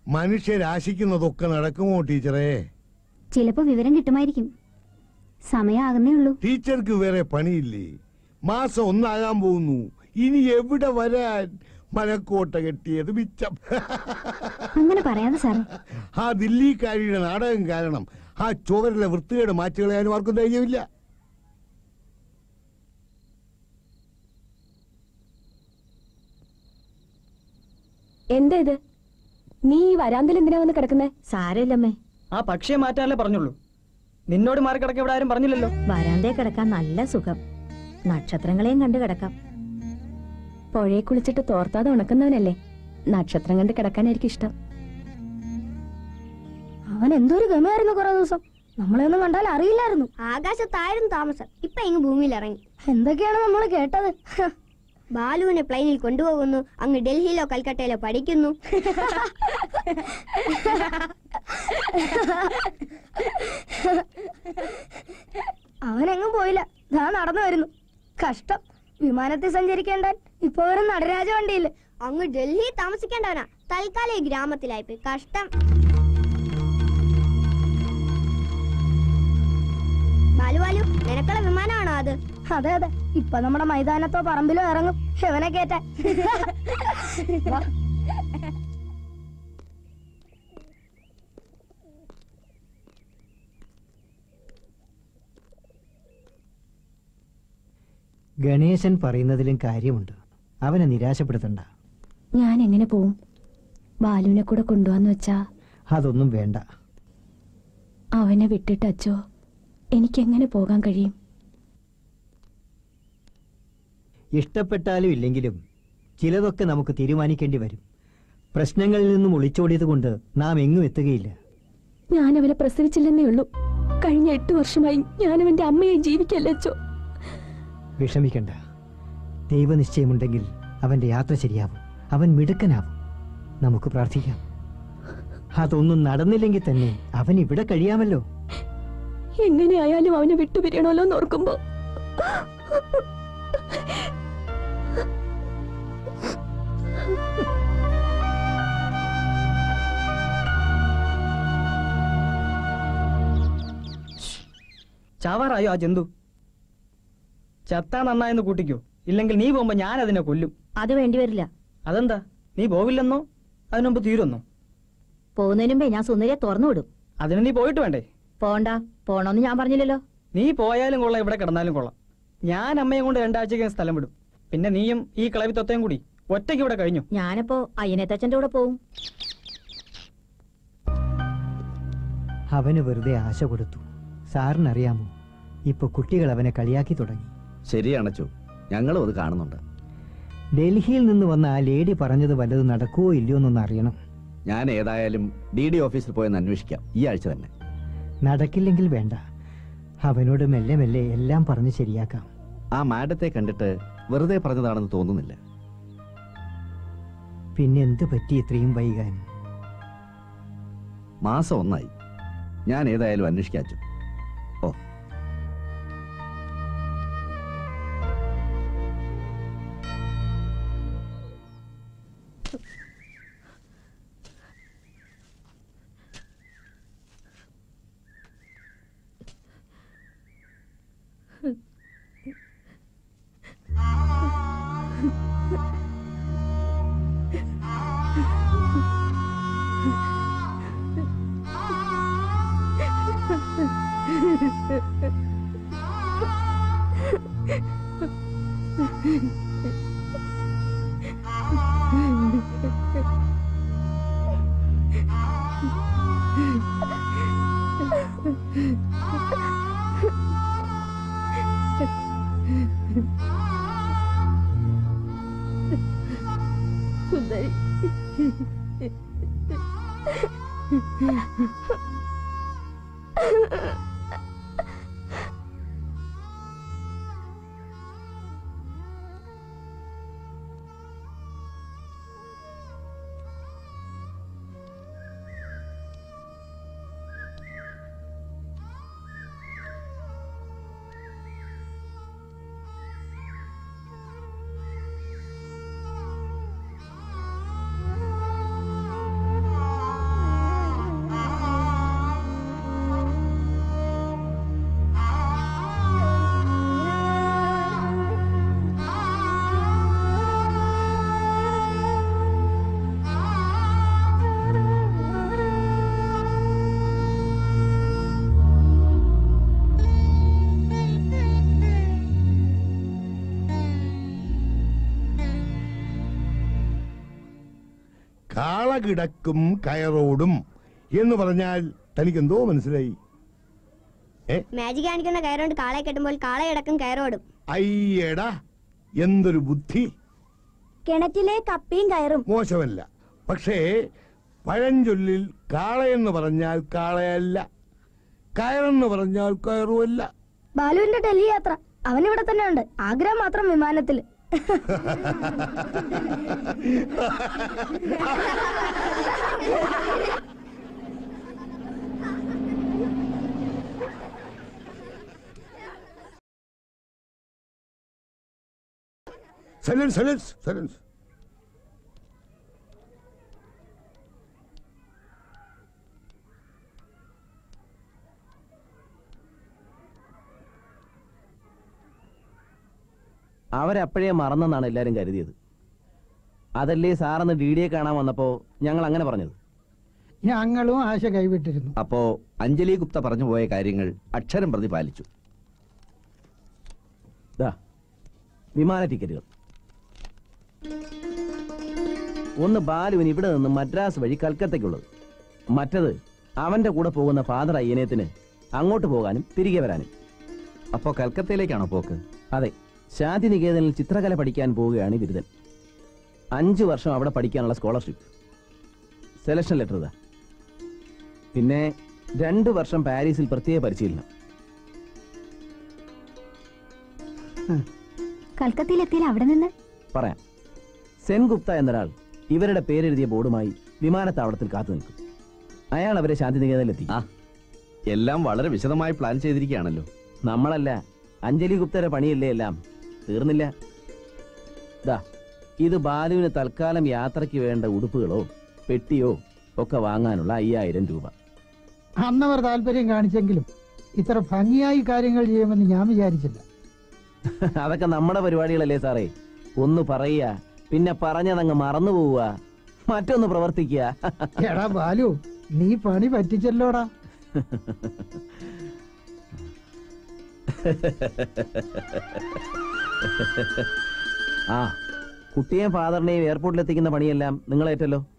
മനുഷ്യരാശിക്കുന്നതൊക്കെ നടക്കുമോ ടീച്ചറേ ചിലപ്പോ വിവരം കിട്ടുമായിരിക്കും സമയമാകുന്നേ ഉള്ളൂ ടീച്ചർക്ക് വേറെ പണിയില്ലേ മാസം ഒന്നാകാൻ പോകുന്നു ഇനി എവിടെ വരാൻ മലക്കോട്ട കെട്ടിയത് മിച്ചം അങ്ങനെ പറയാതെ സാറേ ആ ദില്ലിക്കാരിയുടെ നാടകം കാരണം ആ ചുവരിലെ വൃത്തികേട് മാറ്റുകളയാനും ആർക്കും ധൈര്യമില്ല എന്താ ഇത് നീ ഈ വരാന്തയിൽ എന്തിനാ വന്ന് കിടക്കുന്നേ സാരമില്ലമ്മേ ആ പക്ഷിയെ മാറ്റാനല്ലേ പറഞ്ഞുള്ളൂ നിന്നോട് മാറി കിടക്ക ഇവിടെ ആരും പറഞ്ഞില്ലല്ലോ വരാന്തേ കിടക്കാൻ നല്ല സുഖം നക്ഷത്രങ്ങളെയും കണ്ടു കിടക്കാം പുഴയെ കുളിച്ചിട്ട് തോർത്താതെ ഉണക്കുന്നവനല്ലേ നക്ഷത്രം കണ്ട് കിടക്കാനായിരിക്കും ഇഷ്ടം അവൻ എന്തൊരു ഗമയായിരുന്നു കുറെ ദിവസം നമ്മളെയൊന്നും കണ്ടാൽ അറിയില്ലായിരുന്നു ആകാശത്തായിരുന്നു താമസം ഇപ്പൊ ഇങ്ങ് ഭൂമിയിൽ ഇറങ്ങി എന്തൊക്കെയാണ് നമ്മൾ കേട്ടത് ബാലുവിനെ പ്ലെയിനിൽ കൊണ്ടുപോകുന്നു അങ്ങ് ഡൽഹിയിലോ കൽക്കട്ടയിലോ പഠിക്കുന്നു അവനെങ്ങും പോയില്ല ദാ നടന്നു വരുന്നു കഷ്ടം വിമാനത്തിൽ സഞ്ചരിക്കേണ്ടാൻ ഇപ്പൊ ഒരു നടരാജ വണ്ടിയില് അങ്ങ് ഡൽഹി താമസിക്കേണ്ടവനാ തൽക്കാലം ഈ ഗ്രാമത്തിലായിപ്പോയി കഷ്ടം ബാലു ബാലു നിനക്കുള്ള വിമാനമാണോ അത് അതെ അതെ ഇപ്പൊ നമ്മുടെ മൈതാനത്തോ പറമ്പിലോ ഇറങ്ങും എവനെ കേറ്റാൻ വാ. ഗണേശൻ പറയുന്നതിലും കാര്യമുണ്ട് അവനെ നിരാശപ്പെടുത്തണ്ട ഞാൻ എങ്ങനെ പോവും ബാലുവിനെ കൂടെ കൊണ്ടുപോവാന്ന് വെച്ചാ അതൊന്നും വേണ്ട അവനെ വിട്ടിട്ട് അച്ചോ എനിക്കെങ്ങനെ പോകാൻ കഴിയും ഇഷ്ടപ്പെട്ടാലും ഇല്ലെങ്കിലും ചിലതൊക്കെ നമുക്ക് തീരുമാനിക്കേണ്ടി വരും പ്രശ്നങ്ങളിൽ നിന്നും ഒളിച്ചോടിയത് കൊണ്ട് നാം എങ്ങും എത്തുകയില്ല ഞാൻ അവനെ പ്രസവിച്ചില്ലെന്നേ ഉള്ളൂ കഴിഞ്ഞ എട്ട് വർഷമായി ഞാൻ അവന്റെ അമ്മയെ ജീവിക്കല്ലേ അച്ചോ വിഷമിക്കണ്ട ദൈവനിശ്ചയമുണ്ടെങ്കിൽ അവന്റെ യാത്ര ശരിയാവും അവൻ മിടുക്കനാവും നമുക്ക് പ്രാർത്ഥിക്കാം അതൊന്നും നടന്നില്ലെങ്കിൽ തന്നെ അവൻ ഇവിടെ കഴിയാമല്ലോ എങ്ങനെയായാലും അവനെ വിട്ടുപിരിയണമല്ലോ എന്ന് ഓർക്കുമ്പോ ചാവാറായോ ആ ജന്തു ചത്താ നന്നായെന്ന് കൂട്ടിക്കോ ഇല്ലെങ്കിൽ നീ പോകുമ്പോ ഞാൻ അതിനെ കൊല്ലും അത് വേണ്ടി വരില്ല അതെന്താ നീ പോവില്ലെന്നോ അതിനുമുമ്പ് തീരുന്നോ പോകുന്നതിന് മുമ്പേ ഞാൻ സുന്ദരിയെ തുറന്നു വിടും അതിന് നീ പോയിട്ട് വേണ്ടേ പോണ്ട പോണോന്ന് ഞാൻ പറഞ്ഞില്ലല്ലോ നീ പോയാലും കൊള്ളാം ഇവിടെ കിടന്നാലും കൊള്ളാം ഞാൻ അമ്മയെ കൊണ്ട് രണ്ടാഴ്ചയ്ക്ക് സ്ഥലം വിടും പിന്നെ നീയും ഈ കളവി തൊത്തയും കൂടി ഒറ്റയ്ക്ക് ഇവിടെ കഴിഞ്ഞു ഞാനിപ്പോ അയ്യനത്തച്ഛന്റെ കൂടെ പോവും അവന് വെറുതെ ആശ കൊടുത്തു സാറിനറിയാമോ ഇപ്പൊ കുട്ടികൾ അവനെ കളിയാക്കി തുടങ്ങി ശരിയാണച്ചോ ഞങ്ങളും അത് കാണുന്നുണ്ട് ഡൽഹിയിൽ നിന്ന് വന്ന ആ ലേഡി പറഞ്ഞത് വല്ലത് നടക്കുവോ ഇല്ലയോ എന്നൊന്ന് അറിയണം ഞാൻ ഏതായാലും ഡി ഡി ഓഫീസിൽ പോയെന്ന് അന്വേഷിക്കാം ഈ ആഴ്ച തന്നെ നടക്കില്ലെങ്കിൽ വേണ്ട അവനോട് മെല്ലെ മെല്ലെ എല്ലാം പറഞ്ഞ് ശരിയാക്കാം ആ മാഡത്തെ കണ്ടിട്ട് വെറുതെ പറഞ്ഞതാണെന്ന് തോന്നുന്നില്ല പിന്നെ എന്ത് പറ്റി ഇത്രയും വൈകാൻ മാസം ഒന്നായി ഞാൻ ഏതായാലും അന്വേഷിക്കാച്ചു ഓ സുന്ദരി കാള കിടക്കും കയറോടും എന്ന് പറഞ്ഞാൽ തനിക്ക് എന്തോ മനസ്സിലായി ഏ മാജിക് കാണിക്കുന്ന കയറുകൊണ്ട് കാളയെ കെട്ടുമ്പോൾ കാളയടക്കം കയറോടും അയ്യടാ എന്തൊരു ബുദ്ധി കിണറ്റിലെ കപ്പിയും കയറും മോശമല്ല പക്ഷേ പഴഞ്ചൊല്ലിൽ കാളയെന്ന് പറഞ്ഞാൽ കാളയല്ല കയറെന്ന് പറഞ്ഞാൽ കയറുമല്ല ബാലുവിന്റെ ഡൽഹി യാത്ര അവൻ ഇവിടെ തന്നെ ഉണ്ട് ആഗ്രഹം മാത്രം വിമാനത്തില് സൈലൻസ് സൈലൻസ് സൈലൻസ് അവരപ്പോഴേ മറന്നെന്നാണ് എല്ലാരും കരുതിയത് അതല്ലേ സാറന്ന് ഡി ഡിയെ കാണാൻ വന്നപ്പോ ഞങ്ങൾ അങ്ങനെ പറഞ്ഞത് ഞങ്ങളും ആശ കൈവിട്ടിരുന്നു അപ്പോ അഞ്ജലി ഗുപ്ത പറഞ്ഞു പോയ കാര്യങ്ങൾ അക്ഷരം പ്രതി പാലിച്ചു ദാ വിമാന ടിക്കറ്റുകൾ ഒന്ന് ബാലുവിന് ഇവിടെ നിന്ന് മദ്രാസ് വഴി കൽക്കത്തയ്ക്കുള്ളത് മറ്റത് അവന്റെ കൂടെ പോകുന്ന ഫാദർ അയ്യനേത്തിന് അങ്ങോട്ട് പോകാനും തിരികെ വരാനും അപ്പോ കൽക്കത്തയിലേക്കാണോ പോക്ക് അതെ ശാന്തിനികേതനിൽ ചിത്രകല പഠിക്കാൻ പോവുകയാണ് ഈ ബിരുദൻ അഞ്ചു വർഷം അവിടെ പഠിക്കാനുള്ള സ്കോളർഷിപ്പ് സെലക്ഷൻ ലെറ്റർ ഇതാ പിന്നെ രണ്ടു വർഷം പാരീസിൽ പ്രത്യേക പരിശീലനം കൽക്കത്തയിലെത്തിയില്ല അവിടെ നിന്ന് പറയാം സെൻഗുപ്ത എന്നൊരാൾ ഇവരുടെ പേരെഴുതിയ ബോർഡുമായി വിമാനത്താവളത്തിൽ കാത്തു നിൽക്കും അയാൾ അവരെ ശാന്തിനികേതനിലെത്തി ആ എല്ലാം വളരെ വിശദമായി പ്ലാൻ ചെയ്തിരിക്കുകയാണല്ലോ നമ്മളല്ല അഞ്ജലി ഗുപ്തയുടെ പണിയല്ലേ എല്ലാം തീർന്നില്ല ദാ ഇത് ബാലുവിന് തൽക്കാലം യാത്രയ്ക്ക് വേണ്ട ഉടുപ്പുകളോ പെട്ടിയോ ഒക്കെ വാങ്ങാനുള്ള അയ്യായിരം രൂപ അന്നവർ താല്പര്യം കാണിച്ചെങ്കിലും ഇത്ര ഭംഗിയായി കാര്യങ്ങൾ ചെയ്യുമെന്ന് ഞാൻ വിചാരിച്ചില്ല അതൊക്കെ നമ്മുടെ പരിപാടികളല്ലേ സാറേ ഒന്ന് പറയുക പിന്നെ പറഞ്ഞതങ്ങ് മറന്നു പോവുക മറ്റൊന്ന് പ്രവർത്തിക്കുക എടാ ബാലു നീ പണി പറ്റിച്ചല്ലോടാ ആ കുട്ടിയെയും ഫാദറിനെയും എയർപോർട്ടിൽ എത്തിക്കുന്ന പണിയെല്ലാം നിങ്ങളേറ്റല്ലോ